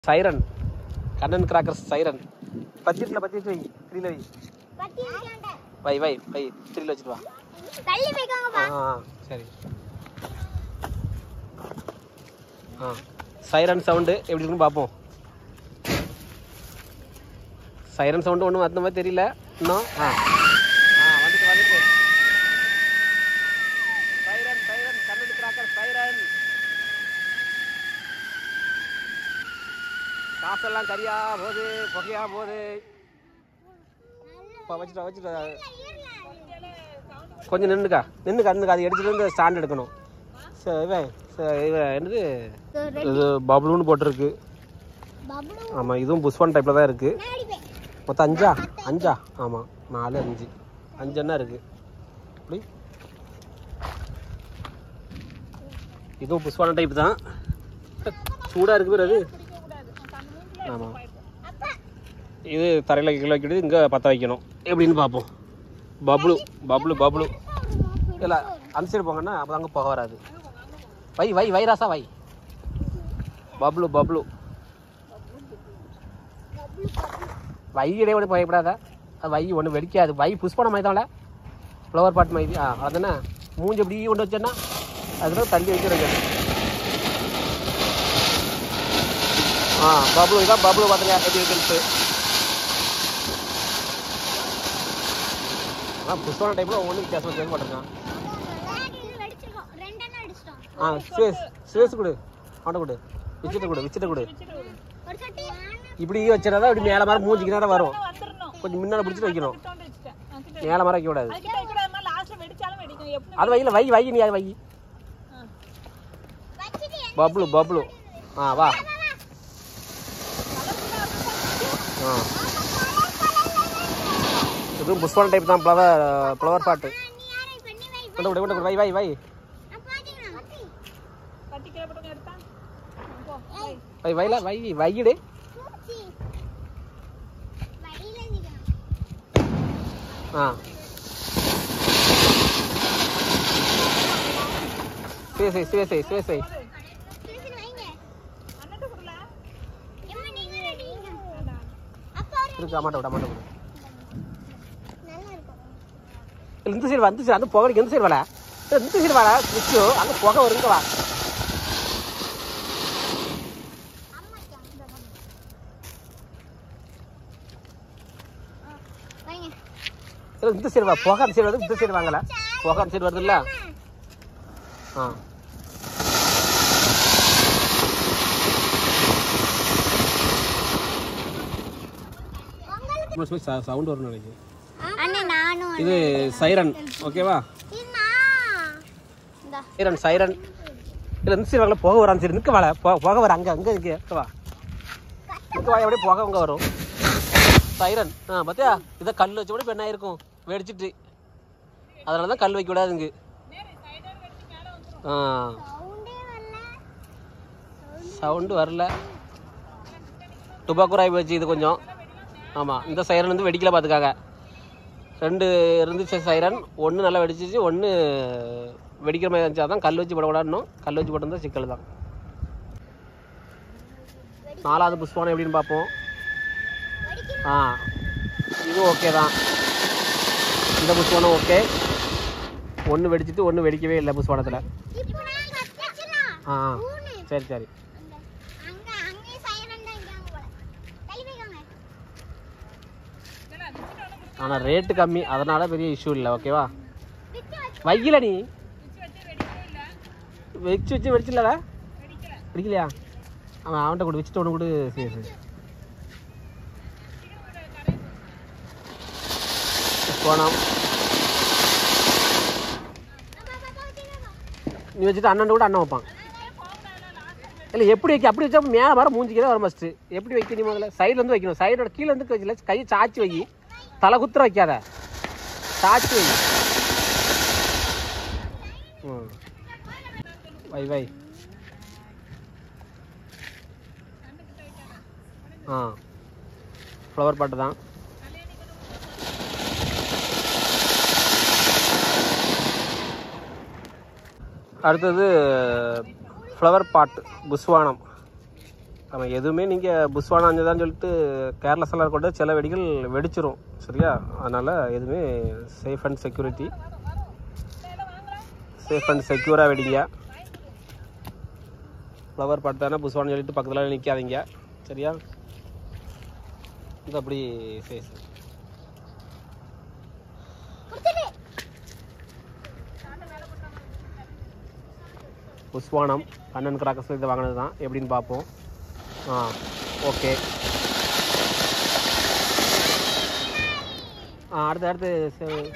Siren Kannan crackers siren பத்திரில பத்தி வச்சு வை த்ரீல வை பத்தி இருக்காண்ட. வை வை வை த்ரீல வச்சுட்டு வா தள்ளி வைக்கோங்கப்பா ஆ ஆ, சரி ஆ சைரன் சவுண்டு எப்படி இருக்குன்னு பார்ப்போம் சைரன் சவுண்டு ஒன்றும் அந்த மாதிரி தெரியல இன்னும் ஆ ஆ வந்துட்டு வந்துட்டு siren siren Kannan cracker siren காசெல்லாம் கரியா போகுது புகையா போகுது இப்போ வச்சுட்டா வச்சுட்டா கொஞ்சம் நின்றுக்கா நின்றுக்கா நின்றுக்கா அது எடுத்துட்டு வந்து ஸ்டாண்ட் எடுக்கணும் சரி இவன் சரி, இவன் என்னது இது பப்ளூன்னு போட்டிருக்கு பப்ளு ஆமாம் இதுவும் புஷ்வான் டைப்பில் தான் இருக்குது நான் அடிப்பேன் மொத்தம் அஞ்சா அஞ்சா ஆமாம் நாலு அஞ்சு அஞ்சுன்னா இருக்குது அப்படி இதுவும் புஷ்வான டைப் தான் சூடாக இருக்கு பேர் அது ஆமாம் அப்பா இது தரையில் கீழே வைக்கிறது இங்கே பற்ற வைக்கணும் எப்படின்னு பார்ப்போம் பப்ளு பப்ளு பப்ளு இல்லை அந்த சைடு போங்கன்னா அப்போ அங்கே போக வராது வை வை வை ராசா வை பப்ளு பப்ளு வை இடையே ஒன்று பயப்படாத அது வை ஒன்று வெடிக்காது வை புஷ் பண்ண மாதிரி தான்ல ஃப்ளவர் பாட் மாதிரி ஆ அதுதானே மூஞ்சி இப்படி கொண்டு வச்சேன்னா அதுதான் தள்ளி வைக்கிறது ஆ பப்ளு இதான் பப்ளு பார்த்துங்க எப்படி வைக்கிறது ஆ புஷ்வான டைப்பில் ஒன்றும் வித்தியாசம் வித்தியாசம் போட்டிருக்கான் விளையாடி வெடிச்சிருக்கோம் ரெண்டெண்ணம் அடிச்சிட்டோம் ஆ சுவேஸ் சுவேஸ் கொடு அவன்கிட்ட கொடு விச்சிட்ட கொடு விச்சிட்ட கொடு ஒரு சட்டி இப்படி வச்சிடாதான் இப்படி மேலே மாதிரி மூஞ்சிக்கு நேரம் வரும் கொஞ்சம் முன்னாடி பிடிச்சிட்டு வைக்கணும் மேலே மாதிரி வைக்கக்கூடாது அது வையில வை வை நீ அது வை வச்சிட்டு பப்ளு பப்ளு ஆ வா ஆ இதுவும் புஷ்பான டைப் தான் ஃப்ளவர் ஃப்ளவர் பாட்டு நீ யாரை பண்ணி வை கொண்டு விடு கொண்டு விடு வை வை வை நான் பாத்துக்கிறேன் வை வைல வை வையிடு பூச்சி வழியில நிக்கணும் ஆ சுவேசை சுவேசை சுவேசை பேசுன வைங்க எம்மா நீங்க ரெடிங்க அப்பா ஒரு இருக்கு அம்மாட்ட விட அம்மாட்ட விடு நல்லா இருக்கும் இல்ல, இந்த சைடு வந்து அந்த புகைக்கு எந்த சைடு வர இந்த சைடு வர நிச்சயோ அங்கே புகை வருங்க வா வைங்க இல்ல, இந்த சைடு வா புகை அந்த சைடு வருது இந்த சைடு வாங்கல புகை அந்த சைடு வருதுல்ல ஆ சவுண்ட் வரும் நினைக்கிறேன் அண்ணே நானும் இது சைரன் ஓகேவா இன்னா இந்த சைரன் சைரன் இல்லை இந்த சைடு வாங்கல புகை வரான் சரி நிற்க வாழ புகை வர அங்கே அங்கே இருக்கு நிற்க வா நிற்க வா எப்படியே புகை அங்கே வரும் சைரன் ஆ பார்த்தியா இதை கல் வச்ச கூட பெண்ணாக இருக்கும் வெடிச்சிட்டு அதனால தான் கல் வைக்க கூடாதுங்க ஆ சவுண்டே வரல சவுண்டு வரல டுபாக்கூர் ஆகி போச்சு இது கொஞ்சம் ஆமாம் இந்த சைரன் வந்து வெடிக்கல பார்த்துக்காங்க ரெண்டு இருந்துச்சு சைரன் ஒன்று நல்லா வெடிச்சிச்சு ஒன்று வெடிக்கிற மாதிரி இருந்துச்சு அதான் கல் வச்சு போடக்கூடாதுன்னு கல் வச்சு போட்டிருந்தா சிக்கல் தான் நாலாவது புஷ்பானம் எப்படின்னு பார்ப்போம் ஆ இது ஓகே தான் இந்த புஷ்பானம் ஓகே ஒன்று வெடிச்சிட்டு ஒன்று வெடிக்கவே இல்லை புஷ்பானத்தில் இப்போ நான் கத்துச்சலாம் ஆ ஆ. சரி சரி அங்க அங்கே சைலண்ட் தான் இருக்காங்க போல தள்ளி வைக்காங்க ஆனால் ரேட்டு கம்மி அதனால பெரிய இஷ்யூ இல்லை ஓகேவா விட்டு வச்சு வைக்கல நீ வச்சு வச்சு வெடிச்சிடல வெடிக்கலையா அவன் அவன்கிட்ட கொடு வச்சுட்டு ஒன்று கொடு சரி சரி போனோம் அப்பா அப்பா வச்சுக்கோங்க நீ வச்சுட்டு அண்ணன் கூட அண்ணன் வைப்பான் இல்லை எப்படி வைக்க அப்படி வச்சா மேலே வர மூஞ்சிக்கு தான் வரும் ஃபஸ்ட்டு எப்படி வைக்க நீ முதல்ல சைடில் வந்து வைக்கணும் சைடோட கீழே வந்து வைக்கல கையை சாச்சி வை தலை குத்துற வைக்காத சாச்சி வை ம் வை வை ஆ ஃப்ளவர் பாட்டு தான் அடுத்தது ஃப்ளவர் பாட் புஸ்வானம் நம்ம எதுவுமே நீங்கள் புஷ்வானா அஞ்சதான் சொல்லிட்டு கேர்லெஸ்ஸெல்லாம் கொண்டு சில வெடிகள் வெடிச்சிரும் சரியா அதனால் எதுவுமே safe and security safe and செக்யூராக வெடிங்க ஃப்ளவர் பாட்டு தானே புஷ்வான்னு சொல்லிட்டு பக்கத்தில் நிற்காதீங்க சரியா இது அப்படி சரி சரி கொடுத்துட்டு புஷ்வானம் கண்ணன் கிராக்கர்ஸ் இதை வாங்கினது தான் எப்படின்னு பார்ப்போம் ஆ ஓகே ஆ அடுத்து அடுத்து ச-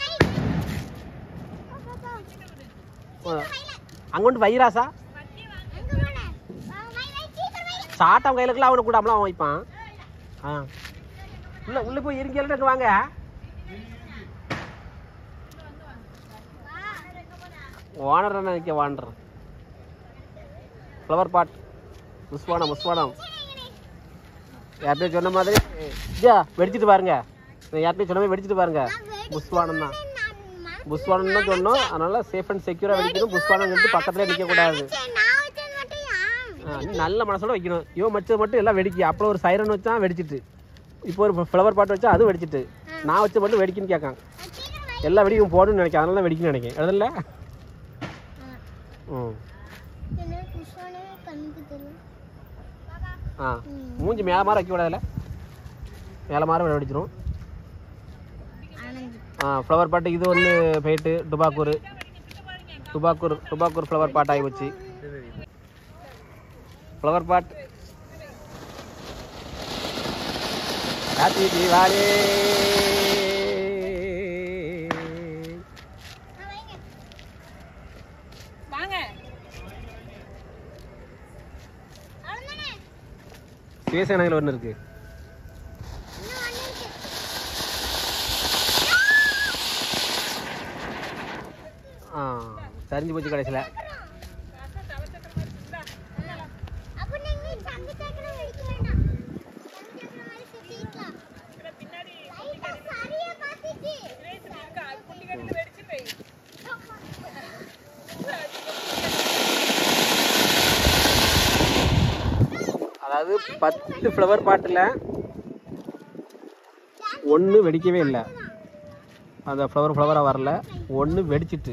ஆ, அங்கொண்டு வைராசா அங்க போன வை வை சீக்கிரம் வை சாட்டம் கையிலுக்குலாம் அவனை கூடாமலாம் அவன் வைப்பான் ஆ உள்ள உள்ள போய் இருங்க வாங்க ஓனர் என்ன நிற்க வாண்டர் ஃப்ளவர் பாட் முஸ்வானம் முஸ்வானம் யார்கிட்டயும் சொன்ன மாதிரி ஜா வெடிச்சிட்டு பாருங்க யார்கிட்டயும் சொன்ன மாதிரி வெடிச்சிட்டு பாருங்க புஷ்வானம் தான் புஷ்வானம் தான் சொன்னோம் அதனால சேஃப் அண்ட் செக்யூரா வெடிக்கணும் புஷ்வானம் சொல்லிட்டு பக்கத்துல நிற்க கூடாது நான் வச்சது மட்டும் யாம் ஆ, நீ நல்ல மனசோட வைக்கணும் இவன் வச்சது மட்டும் எல்லாம் வெடிக்க அப்புறம் ஒரு சைரன் வச்சான் வெடிச்சிட்டு இப்போ ஒரு ஃப்ளவர் பாட் வச்சா அது வெடிச்சிட்டு நான் வச்ச மட்டும் வெடிக்குன்னு கேட்கான் சீக்கிரம் வை எல்லா வெடிக்கும் போடணும்னு நினைக்கிறேன் அதனால தான் வெடிக்கணும்னு நினைக்கிறேன் அதில் ம் என்ன புஷ்வானே கண்ணுக்கு தெரியும் ஆ மூஞ்சி மேலே மாற வைக்க கூடாதுல்ல மேலே மாற வெடிச்சிரும் ஆனந்த் ஆ ஃப்ளவர் பாட்டு இது ஒன்று போயிட்டு டுபாக்கூர் டுபாக்கூர் டுபாக்கூர் ஃப்ளவர் பாட் ஆகி போச்சு ஃப்ளவர் பாட் ஹாப்பி தீபாவளி வைங்க வாங்க அவ்வளவுதானே சிவசேனையில் ஒன்று இருக்கு இன்னும் ஒண்ணு இருக்கு ஆ சரிஞ்சு போச்சு கடைசியில் அப்ப நீங்க சங்கு சக்கரம் வெடிக்க வேண்டாம் சங்கு சக்கரம் மாதிரி சுத்திக்கலாம் லைட்டா சரியா பாத்துச்சு அதாவது பத்து ஃப்ளவர் பாட்டில் ஒன்று வெடிக்கவே இல்லை அந்த ஃப்ளவர் ஃப்ளவராக வரல ஒன்று வெடிச்சிட்டு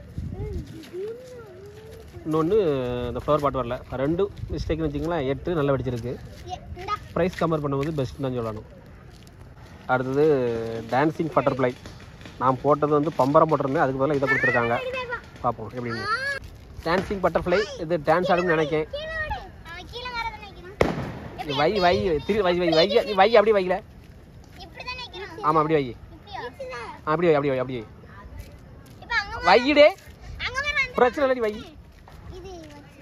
இன்னொன்று இந்த ஃப்ளவர் பாட் வரல ரெண்டு மிஸ்டேக்னு வச்சிங்களேன் எட்டு நல்லா வெடிச்சிருக்கு ஏ, இந்தா ப்ரைஸ் கம்பேர் பண்ணும்போது பெஸ்ட் தான் சொல்லணும் அடுத்தது டான்சிங் பட்டர்ஃப்ளை நான் போட்டது வந்து பம்பரம் போட்டிருந்தேன் அதுக்கு பதிலாக இதை கொடுத்துருக்காங்க பார்ப்போம் எப்படின்னு டான்சிங் பட்டர்ஃப்ளை இது டான்ஸ் ஆடும்னு நினைக்கேன் கீழே விடு அவன் கீழே வரத நினைக்கணும் நீ வை வை திரு வை வை வை நீ வை அப்படி வைக்கல இப்படிதான் நினைக்கணும் ஆமாம் அப்படி வை இப்படியா ஆ, அப்படி வை அப்படி வை அப்படி வை இப்ப அங்க வையிடே அங்க வர அந்த பிரச்சனை இல்லை நீ வை இது வச்சு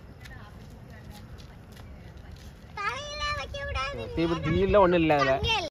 தலையில வைக்க விடாது தீப தீயில் ஒன்றும் இல்லை அதில் அங்கே